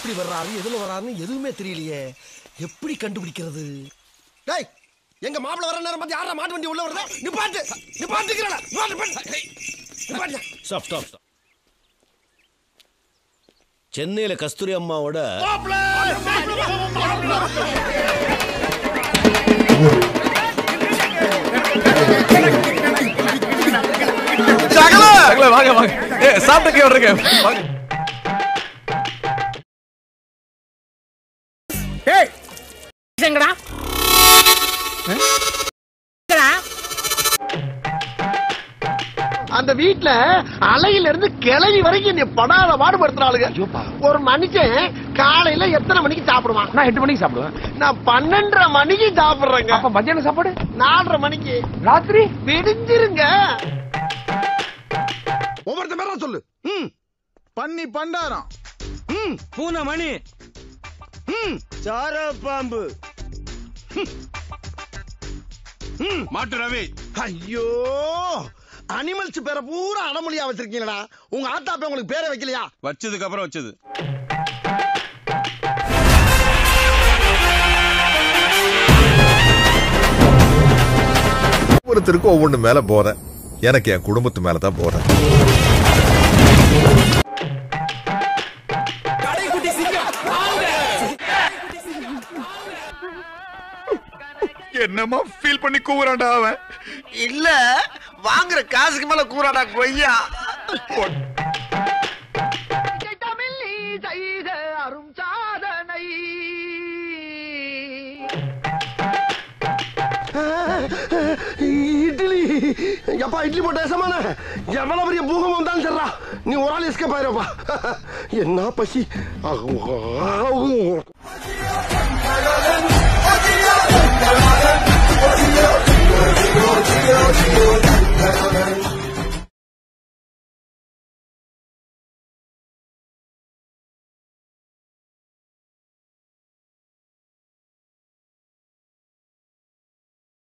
எப்படி வர்றாரு எதுல வர்றாருன்னு எதுவுமே தெரியலையே எப்படி கண்டுபிடிக்கிறது டேய் எங்க மாப்பிள வர நேரம் பார்த்து யாரா மாட்டு வண்டி உள்ள வருது நிப்பாட்டு நிப்பாட்டுக்கிறடா நிப்பாட்டு நிப்பாட்டு ஸ்டாப் ஸ்டாப் ஸ்டாப் சென்னையில கஸ்தூரி அம்மாவோட சகல வாங்க வாங்க ஏ சாப்பிட்டு கீழ இருக்கேன் வாங்க எங்கடா அந்த வீட்ல அலையில இருந்து கிளவி வரைக்கும் நீ படாத பாடுபடுத்துறாளுங்க ஒரு மனுஷன் காலையில எத்தனை மணிக்கு சாப்பிடுவான் நான் எட்டு மணிக்கு சாப்பிடுவேன் நான் பன்னெண்டரை மணிக்கு சாப்பிடுறேங்க அப்ப மத்தியானம் சாப்பாடு நாலரை மணிக்கு ராத்திரி விடிஞ்சிருங்க ஒவ்வொருத்த பேரா சொல்லு ம் பண்ணி பண்டாரம் ம் பூனை மணி ம் சார பாம்பு ம் மாட்டு ரவி ஐயோ அனிமல்ஸ் பேரை பூரா அடமொழியா வச்சிருக்கீங்களா உங்க ஆத்தா அப்பா உங்களுக்கு பேரை வைக்கலையா வச்சதுக்கு அப்புறம் வச்சது ஒவ்வொருத்தருக்கும் ஒவ்வொன்று மேல போறேன் எனக்கு என் குடும்பத்து மேல தான் போறேன் என்னமா ஃபீல் பண்ணி கூவுறான்டா அவன் இல்ல வாங்குற காசுக்கு மேல கூறாடா கொய்யா அரும் சாதனை இட்லி எப்பா இட்லி போட்ட சமான எவ்வளவு பெரிய பூகம் வந்தாலும் சரிடா நீ ஒரு ஆள் எஸ்கேப் ஆயிருப்பா என்ன பசி